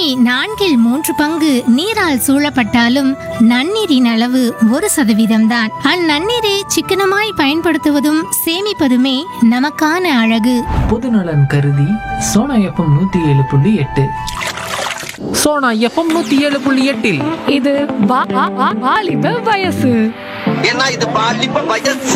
பூமி நான்கில் மூன்று பங்கு நீரால் சூழப்பட்டாலும் நன்னீரின் அளவு ஒரு சதவீதம்தான் அந்நன்னீரை சிக்கனமாய் பயன்படுத்துவதும் சேமிப்பதுமே நமக்கான அழகு பொதுநலன் கருதி சோனா எஃப்எம் நூத்தி ஏழு புள்ளி எட்டு சோனா எஃப்எம் நூத்தி ஏழு புள்ளி எட்டில் இது வா- வா- வா- வாலிப வயசு ஏன்னா இது பாலிப்ப வயசு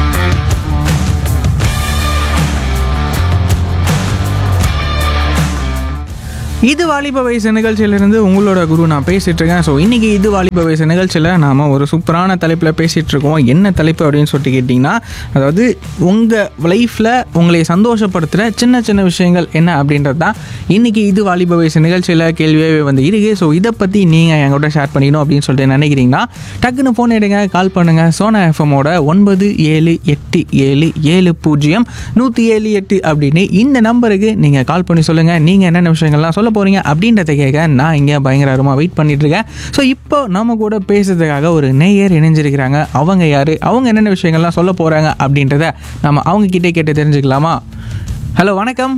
இது வாலிப வயசு நிகழ்ச்சியிலிருந்து உங்களோட குரு நான் பேசிட்டு இருக்கேன் ஸோ இன்னைக்கு இது வாலிப வயசு நிகழ்ச்சியில் நாம ஒரு சூப்பரான தலைப்பில் பேசிட்டு இருக்கோம் என்ன தலைப்பு அப்படின்னு சொல்லிட்டு கேட்டிங்கன்னா அதாவது உங்கள் லைஃப்பில் உங்களை சந்தோஷப்படுத்துகிற சின்ன சின்ன விஷயங்கள் என்ன அப்படின்றது தான் இன்னைக்கு இது வாலிப வயசு நிகழ்ச்சியில் கேள்வியாகவே வந்து இருக்கு ஸோ இதை பற்றி நீங்கள் என் கூட ஷேர் பண்ணிக்கணும் அப்படின்னு சொல்லிட்டு நினைக்கிறீங்கன்னா டக்குன்னு ஃபோன் எடுங்க கால் பண்ணுங்கள் சோனா எஃப்எம்மோட ஒன்பது ஏழு எட்டு ஏழு ஏழு பூஜ்ஜியம் நூற்றி ஏழு எட்டு அப்படின்னு இந்த நம்பருக்கு நீங்கள் கால் பண்ணி சொல்லுங்கள் நீங்கள் என்னென்ன விஷயங்கள்லாம் சொல்ல போகிறீங்க அப்படின்றத கேட்க நான் இங்கே பயங்கரமாக வெயிட் பண்ணிட்டு இருக்கேன் ஸோ இப்போ நம்ம கூட பேசுறதுக்காக ஒரு நேயர் இணைஞ்சிருக்கிறாங்க அவங்க யார் அவங்க என்னென்ன விஷயங்கள்லாம் சொல்ல போகிறாங்க அப்படின்றத நம்ம அவங்க கிட்டே கேட்டு தெரிஞ்சுக்கலாமா ஹலோ வணக்கம்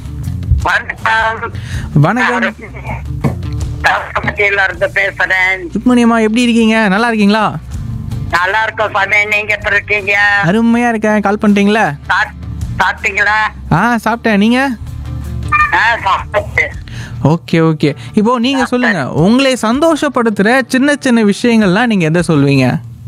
வணக்கம் கமிட்டியில இருந்து பேசுறேன் ருக்மணியம்மா எப்படி இருக்கீங்க நல்லா இருக்கீங்களா நல்லா இருக்கோம் சாமி நீங்க எப்படி இருக்கீங்க அருமையாக இருக்கேன் கால் பண்ணிட்டீங்களா சாப்- சாப்பிட்டீங்களா ஆ சாப்பிட்டேன் நீங்கள் ஆ சாப்பிட்டு ஓகே ஓகே இப்போ நீங்க சொல்லுங்க உங்களை சந்தோஷப்படுத்துற சின்ன சின்ன விஷயங்கள்லாம் நீங்க எதை சொல்வீங்க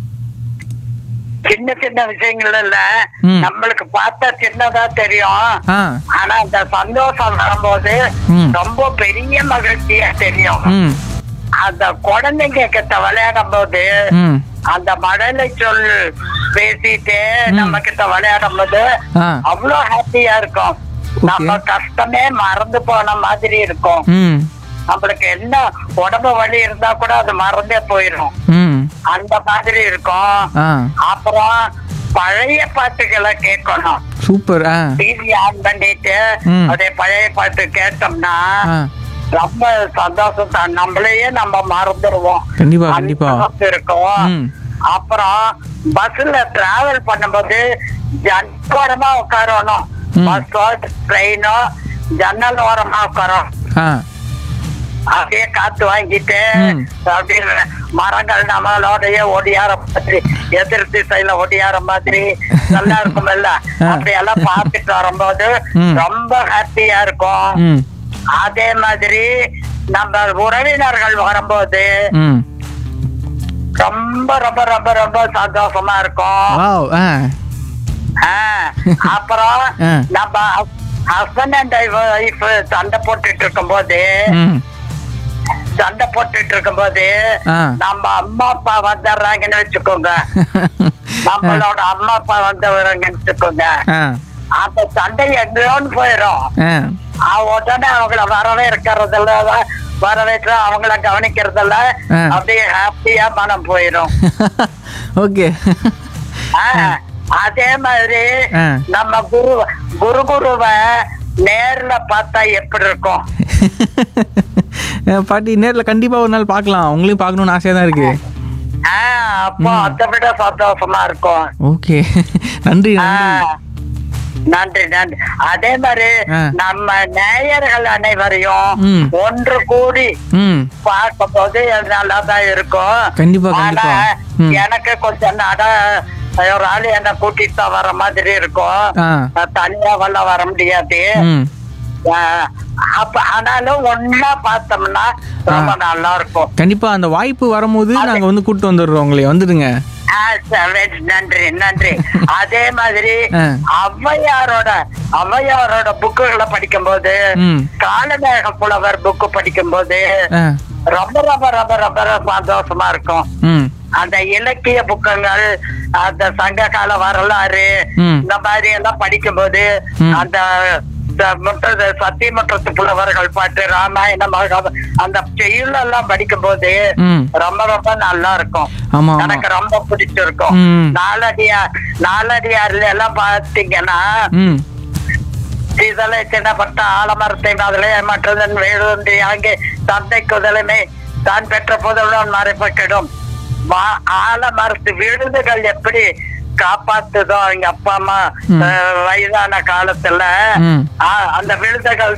சின்ன சின்ன விஷயங்கள் இல்ல ம். நம்மளுக்கு பார்த்தா சின்னதா தெரியும் ஆ ஆனா அந்த சந்தோஷம் வரும்போது ம். ரொம்ப பெரிய மகிழ்ச்சியா தெரியும் ம் அந்த குழந்தைங்க கிட்ட விளையாடும் போது ம் அந்த மழலை சொல் பேசிட்டு நம்ம கிட்ட விளையாடும் போது ஆ அவ்வளவு ஹாப்பியா இருக்கும் நம்ம கஷ்டமே மறந்து போன மாதிரி இருக்கும் ம் நம்மளுக்கு என்ன உடம்பு வலி இருந்தா கூட அது மறந்தே போயிடும் ம் அந்த மாதிரி இருக்கும் ஆ அப்புறம் பழைய பாட்டுகளை கேட்கணும் சூப்பர் ஆ டிவி ஆன் பண்ணிட்டு ம். அதே பழைய பாட்டு கேட்டோம்னா ஆ ரொம்ப சந்தோஷம் தான் நம்மளையே நம்ம மறந்துடுவோம் கண்டிப்பா, அந்த கண்டிப்பா. அளவுக்கு இருக்கும் ம். அப்புறம் பஸ்ல டிராவல் பண்ணும்போது ஜன்னோரமா உட்காரணும் ம். பஸ்ஸோ ட்ரெயினோ ஜன்னல் ஓரமா உட்காரும் ஆ அப்படியே காத்து வாங்கிட்டு ம். அப்படியே மரங்கள் நம்மளோடய ஒடியார மாதிரி எதிர் திசையில ஒடியார மாதிரி நல்லா இருக்கும்ல ஆ. அப்படியெல்லாம் பார்த்துட்டு வரும்போது ம். ரொம்ப ஹாப்பியா இருக்கும் ம் அதே மாதிரி நம்ம உறவினர்கள் வரும்போது ம் ரொம்ப ரொம்ப ரொம்ப ரொம்ப சந்தோஷமா இருக்கும் வாவ் ஆ ஆ, அப்புறம் ஆ. நம்ம ஹஸ்பண்ட் அண்ட் ஒய்ஃப் சண்டை போட்டுட்டு இருக்கும்போது ம் சண்டை போட்டுட்டு இருக்கும்போது ஆ. நம்ம அம்மா அப்பா வந்துடுறாங்கன்னு வச்சுக்கோங்க நம்மளோட அம்மா அப்பா வந்தவராங்கன்னு வச்சுக்கோங்க ஆ அந்த சண்டை எங்கேயோன்னு போயிடும் ஆ ஆ, உடனே அவங்கள வரவே இருக்கிறதில்ல வரவேற்று அவங்கள கவனிக்கிறதில்ல ஆ. அப்படியே ஹாப்பியா மனம் போயிடும் ஓகே ஆ, அதே மாதிரி ஆ. நம்ம குரு குரு குருவை நேர்ல பார்த்தா எப்படி இருக்கும் பாட்டி நேரில் கண்டிப்பாக ஒரு நாள் பார்க்கலாம் உங்களையும் பார்க்கணுன்னு ஆசையாக தான் இருக்கு ஆ, அப்போ அதை விட சந்தோஷமா இருக்கும் ஓகே நன்றி ஆ, நன்றி நன்றி நன்றி அதே மாதிரி ஆ. நம்ம நேயர்கள் அனைவரையும் ம். ஒன்று கூடி ம் பார்க்கும்போது நல்லா தான் இருக்கும் கண்டிப்பா, ஆனா கண்டிப்பா. ம். எனக்கு கொஞ்சம் நட ஒரு ஆளு என்ன கூட்டிட்டு தான் வர மாதிரி இருக்கும் ஆ நான் தனியா வல்ல வர முடியாது ம் ஆ, அப்ப ஆனாலும் ஒன்னா பார்த்தோம்னா ரொம்ப நல்லா இருக்கும் கண்டிப்பா அந்த வாய்ப்பு வரும்போது நாங்க வந்து கூட்டு வந்துடுறோம் உங்களை வந்துடுங்க ஆ, சரி, நன்றி நன்றி அதே மாதிரி ஆ. ஔவையாரோட ஔவையாரோட புக்குகளை படிக்கும்போது ம். காலமேக புலவர் புக்கு படிக்கும்போது ஆ ரொம்ப ரொம்ப ரொம்ப ரொம்ப ரொம்ப சந்தோஷமா இருக்கும் ம் அந்த இலக்கிய புக்கங்கள் அந்த சங்க கால வரலாறு ம். இந்த மாதிரி எல்லாம் படிக்கும்போது ம். அந்த இந்த முற்றது சத்தியமற்றத்து புலவர்கள் பாட்டு ராமாயணம் மகாபாரதம், அந்த செய்யுள் எல்லாம் படிக்கும்போது ம். ரொம்ப ரொம்ப நல்லா இருக்கும் ஆமா ஆமா எனக்கு ரொம்ப பிடிச்சிருக்கும் ம். நாலடியார் நாலடியார்ல எல்லாம் பாத்தீங்கன்னா ம் இதெல்லாம் சின்னப்பட்ட ஆலமரத்தை அதிலே மற்றதன் வேறு அங்கே தந்தை குதலுமே தான் பெற்ற புதலுடன் மறைப்பக்கிடும் ஆலமரத்து விழுதுகள் எப்படி காப்பாத்துதோ எங்க அப்பா அம்மா ம். அஹ், வயதான காலத்துல ம். ஆ, அந்த விழுதுகள் தான்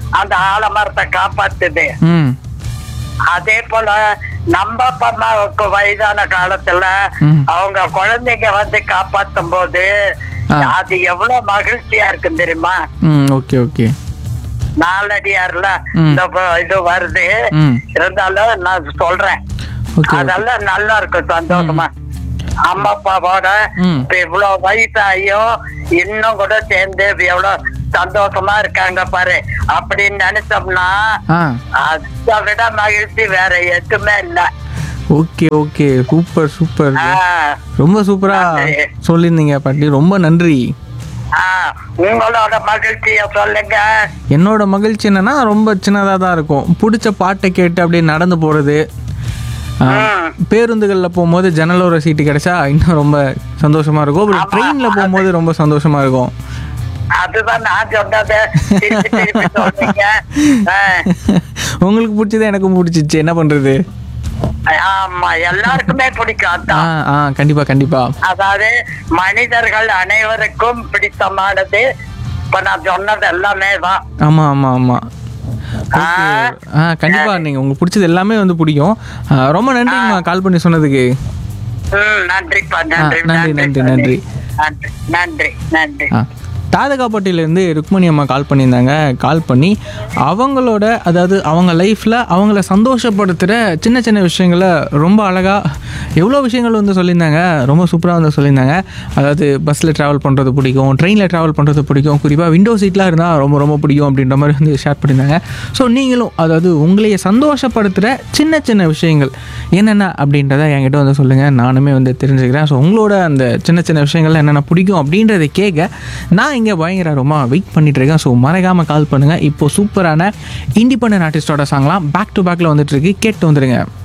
அந்த ஆலமரத்தை காப்பாத்துது ம் அதே போல நம்ம அப்பா அம்மாவுக்கு வயதான காலத்துல ம். அவங்க குழந்தைங்க வந்து காப்பாத்தும் போது ஆ. அது எவ்வளவு மகிழ்ச்சியா இருக்கும் தெரியுமா ம் ஓகே ஓகே நாலடியார்ல ம். இந்த ப- இது வருது ம். இருந்தாலும் நான் சொல்றேன் ஓகே அதெல்லாம் நல்லா இருக்கும் சந்தோஷமா அம்மா அப்பாவோட ம். இப்ப இவ்வளவு வயசாயும் இன்னும் கூட சேர்ந்து எவ்வளவு சந்தோஷமா இருக்காங்க பாரு அப்படின்னு நினைச்சோம்னா ஆ அதை விட மகிழ்ச்சி வேற எதுவுமே இல்ல ஓகே ஓகே சூப்பர் சூப்பர் ஆ, ரொம்ப சூப்பரா நன்றி. சொல்லியிருந்தீங்க பாட்டி ரொம்ப நன்றி ஆ, உங்களோட மகிழ்ச்சிய சொல்லுங்க என்னோட மகிழ்ச்சி என்னன்னா ரொம்ப சின்னதாக தான் இருக்கும் பிடிச்ச பாட்டை கேட்டு அப்படியே நடந்து போகிறது ம். பேருந்துகளில் போகும்போது ஜன்னலோர சீட்டு கிடைச்சா இன்னும் ரொம்ப சந்தோஷமா இருக்கும் அப்புறம் ஆமா, ட்ரெயினில் போகும்போது ரொம்ப சந்தோஷமா இருக்கும் அதுதான் நான் சொன்னது திருப்பி திருப்பி சொல்றீங்க ஆ, உங்களுக்கு பிடிச்சது எனக்கும் பிடிச்சிச்சு என்ன பண்றது ஆமா எல்லாருக்குமே பிடிக்கும் ஆ அதான் ஆ கண்டிப்பா கண்டிப்பா அதாவது மனிதர்கள் அனைவருக்கும் பிடித்தமானது இப்ப நான் சொன்னது எல்லாமே தான் ஆமா ஆமா ஆமா ஆ. ஆ கண்டிப்பா நீங்க உங்களுக்கு பிடிச்சது எல்லாமே வந்து பிடிக்கும் ஆ, ரொம்ப நன்றிங்கம்மா கால் பண்ணி சொன்னதுக்கு ம், நன்றிப்பா நன்றி ஆ, நன்றி, நன்றி, நன்றி. நன்றி நன்றி நன்றி ஆ தாதகாப்பட்டியிலேருந்து ருக்மணி அம்மா கால் பண்ணியிருந்தாங்க கால் பண்ணி அவங்களோட அதாவது அவங்க லைஃப்பில் அவங்கள சந்தோஷப்படுத்துகிற சின்ன சின்ன விஷயங்களை ரொம்ப அழகாக எவ்வளோ விஷயங்கள் வந்து சொல்லியிருந்தாங்க ரொம்ப சூப்பராக வந்து சொல்லியிருந்தாங்க அதாவது பஸ்ஸில் ட்ராவல் பண்ணுறது பிடிக்கும் ட்ரெயினில் ட்ராவல் பண்ணுறது பிடிக்கும் குறிப்பாக விண்டோ சீட்லாம் இருந்தால் ரொம்ப ரொம்ப பிடிக்கும் அப்படின்ற மாதிரி வந்து ஷேர் பண்ணியிருந்தாங்க ஸோ நீங்களும் அதாவது உங்களைய சந்தோஷப்படுத்துகிற சின்ன சின்ன விஷயங்கள் என்னென்ன அப்படின்றத என்கிட்ட வந்து சொல்லுங்கள் நானுமே வந்து தெரிஞ்சுக்கிறேன் ஸோ உங்களோட அந்த சின்ன சின்ன விஷயங்கள் என்னென்ன பிடிக்கும் அப்படின்றத கேட்க நான் இங்கே பயங்கர ரொம்ப வெயிட் பண்ணிட்டு இருக்கேன் ஸோ மறக்காமல் கால் பண்ணுங்கள் இப்போ சூப்பரான இண்டிபெண்டன்ட் ஆர்டிஸ்டோட சாங்லாம் பேக் டு பேக்கில் வந்துட்டு இருக்கு கேட்டு வந்துடுங்க